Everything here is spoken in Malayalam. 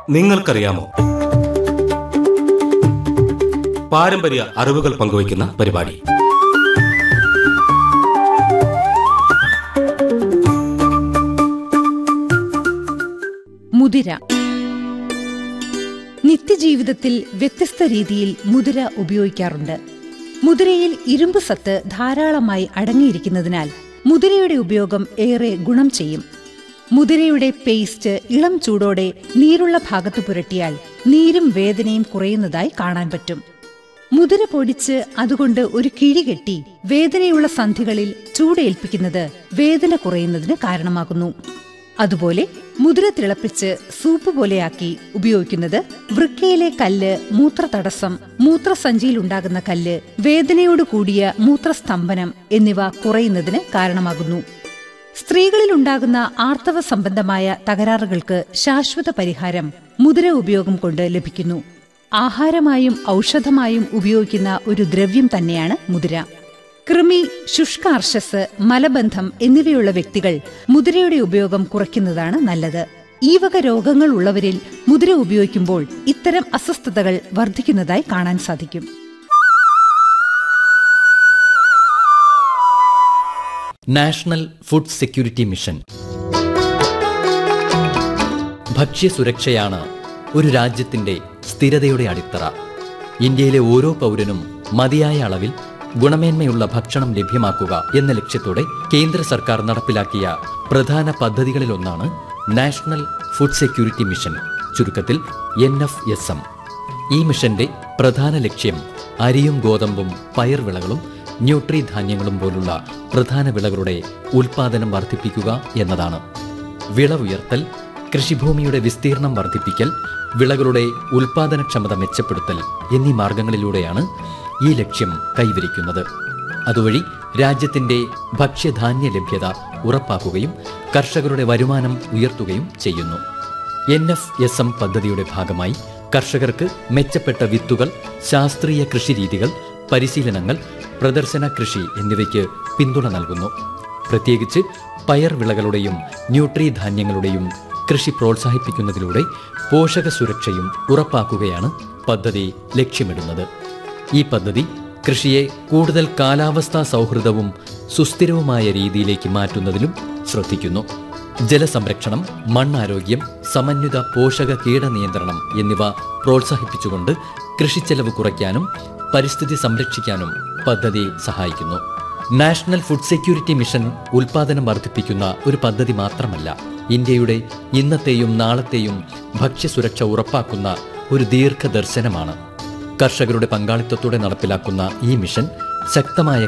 നിങ്ങൾക്കറിയാമോ പാരമ്പര്യ അറിവുകൾ പങ്കുവയ്ക്കുന്ന പരിപാടി മുതിര നിത്യജീവിതത്തിൽ വ്യത്യസ്ത രീതിയിൽ മുതിര ഉപയോഗിക്കാറുണ്ട് മുതിരയിൽ ഇരുമ്പ് സത്ത് ധാരാളമായി അടങ്ങിയിരിക്കുന്നതിനാൽ മുതിരയുടെ ഉപയോഗം ഏറെ ഗുണം ചെയ്യും മുതിരയുടെ പേസ്റ്റ് ഇളം ചൂടോടെ നീരുള്ള ഭാഗത്ത് പുരട്ടിയാൽ നീരും വേദനയും കുറയുന്നതായി കാണാൻ പറ്റും മുതിര പൊടിച്ച് അതുകൊണ്ട് ഒരു കിഴി കെട്ടി വേദനയുള്ള സന്ധികളിൽ ചൂടേൽപ്പിക്കുന്നത് വേദന കുറയുന്നതിന് കാരണമാകുന്നു അതുപോലെ മുതിര തിളപ്പിച്ച് സൂപ്പ് പോലെയാക്കി ഉപയോഗിക്കുന്നത് വൃക്കയിലെ കല്ല് മൂത്രതടസ്സം മൂത്രസഞ്ചിയിലുണ്ടാകുന്ന കല്ല് വേദനയോട് കൂടിയ മൂത്രസ്തംഭനം എന്നിവ കുറയുന്നതിന് കാരണമാകുന്നു സ്ത്രീകളിൽ ഉണ്ടാകുന്ന ആർത്തവ സംബന്ധമായ തകരാറുകൾക്ക് ശാശ്വത പരിഹാരം മുതിര ഉപയോഗം കൊണ്ട് ലഭിക്കുന്നു ആഹാരമായും ഔഷധമായും ഉപയോഗിക്കുന്ന ഒരു ദ്രവ്യം തന്നെയാണ് മുതിര കൃമി ശുഷ്കാർശസ് മലബന്ധം എന്നിവയുള്ള വ്യക്തികൾ മുതിരയുടെ ഉപയോഗം കുറയ്ക്കുന്നതാണ് നല്ലത് ഈ വക രോഗങ്ങൾ ഉള്ളവരിൽ മുതിര ഉപയോഗിക്കുമ്പോൾ ഇത്തരം അസ്വസ്ഥതകൾ വർദ്ധിക്കുന്നതായി കാണാൻ സാധിക്കും നാഷണൽ ഫുഡ് സെക്യൂരിറ്റി മിഷൻ ഭക്ഷ്യസുരക്ഷയാണ് ഒരു രാജ്യത്തിന്റെ സ്ഥിരതയുടെ അടിത്തറ ഇന്ത്യയിലെ ഓരോ പൗരനും മതിയായ അളവിൽ ഗുണമേന്മയുള്ള ഭക്ഷണം ലഭ്യമാക്കുക എന്ന ലക്ഷ്യത്തോടെ കേന്ദ്ര സർക്കാർ നടപ്പിലാക്കിയ പ്രധാന പദ്ധതികളിലൊന്നാണ് നാഷണൽ ഫുഡ് സെക്യൂരിറ്റി മിഷൻ ചുരുക്കത്തിൽ എൻ എഫ് എസ് എം ഈ മിഷന്റെ പ്രധാന ലക്ഷ്യം അരിയും ഗോതമ്പും പയർവിളകളും ന്യൂട്രി ധാന്യങ്ങളും പോലുള്ള പ്രധാന വിളകളുടെ ഉൽപാദനം വർദ്ധിപ്പിക്കുക എന്നതാണ് വിളവുയർത്തൽ കൃഷിഭൂമിയുടെ വിസ്തീർണം വർദ്ധിപ്പിക്കൽ വിളകളുടെ ഉൽപാദനക്ഷമത മെച്ചപ്പെടുത്തൽ എന്നീ മാർഗങ്ങളിലൂടെയാണ് ഈ ലക്ഷ്യം കൈവരിക്കുന്നത് അതുവഴി രാജ്യത്തിന്റെ ഭക്ഷ്യധാന്യ ലഭ്യത ഉറപ്പാക്കുകയും കർഷകരുടെ വരുമാനം ഉയർത്തുകയും ചെയ്യുന്നു എൻ എഫ് എസ് എം പദ്ധതിയുടെ ഭാഗമായി കർഷകർക്ക് മെച്ചപ്പെട്ട വിത്തുകൾ ശാസ്ത്രീയ കൃഷിരീതികൾ പരിശീലനങ്ങൾ പ്രദർശന കൃഷി എന്നിവയ്ക്ക് പിന്തുണ നൽകുന്നു പ്രത്യേകിച്ച് പയർ വിളകളുടെയും ന്യൂട്രി ധാന്യങ്ങളുടെയും കൃഷി പ്രോത്സാഹിപ്പിക്കുന്നതിലൂടെ പോഷക സുരക്ഷയും ഉറപ്പാക്കുകയാണ് പദ്ധതി ലക്ഷ്യമിടുന്നത് ഈ പദ്ധതി കൃഷിയെ കൂടുതൽ കാലാവസ്ഥാ സൗഹൃദവും സുസ്ഥിരവുമായ രീതിയിലേക്ക് മാറ്റുന്നതിലും ശ്രദ്ധിക്കുന്നു ജലസംരക്ഷണം മണ്ണാരോഗ്യം സമന്വിത പോഷക കീടനിയന്ത്രണം എന്നിവ പ്രോത്സാഹിപ്പിച്ചുകൊണ്ട് കൃഷിച്ചെലവ് കുറയ്ക്കാനും പരിസ്ഥിതി സംരക്ഷിക്കാനും പദ്ധതി സഹായിക്കുന്നു നാഷണൽ ഫുഡ് സെക്യൂരിറ്റി മിഷൻ ഉൽപാദനം വർദ്ധിപ്പിക്കുന്ന ഒരു പദ്ധതി മാത്രമല്ല ഇന്ത്യയുടെ ഇന്നത്തെയും നാളത്തെയും ഭക്ഷ്യസുരക്ഷ ഉറപ്പാക്കുന്ന ഒരു ദീർഘദർശനമാണ് കർഷകരുടെ പങ്കാളിത്തത്തോടെ നടപ്പിലാക്കുന്ന ഈ മിഷൻ ശക്തമായ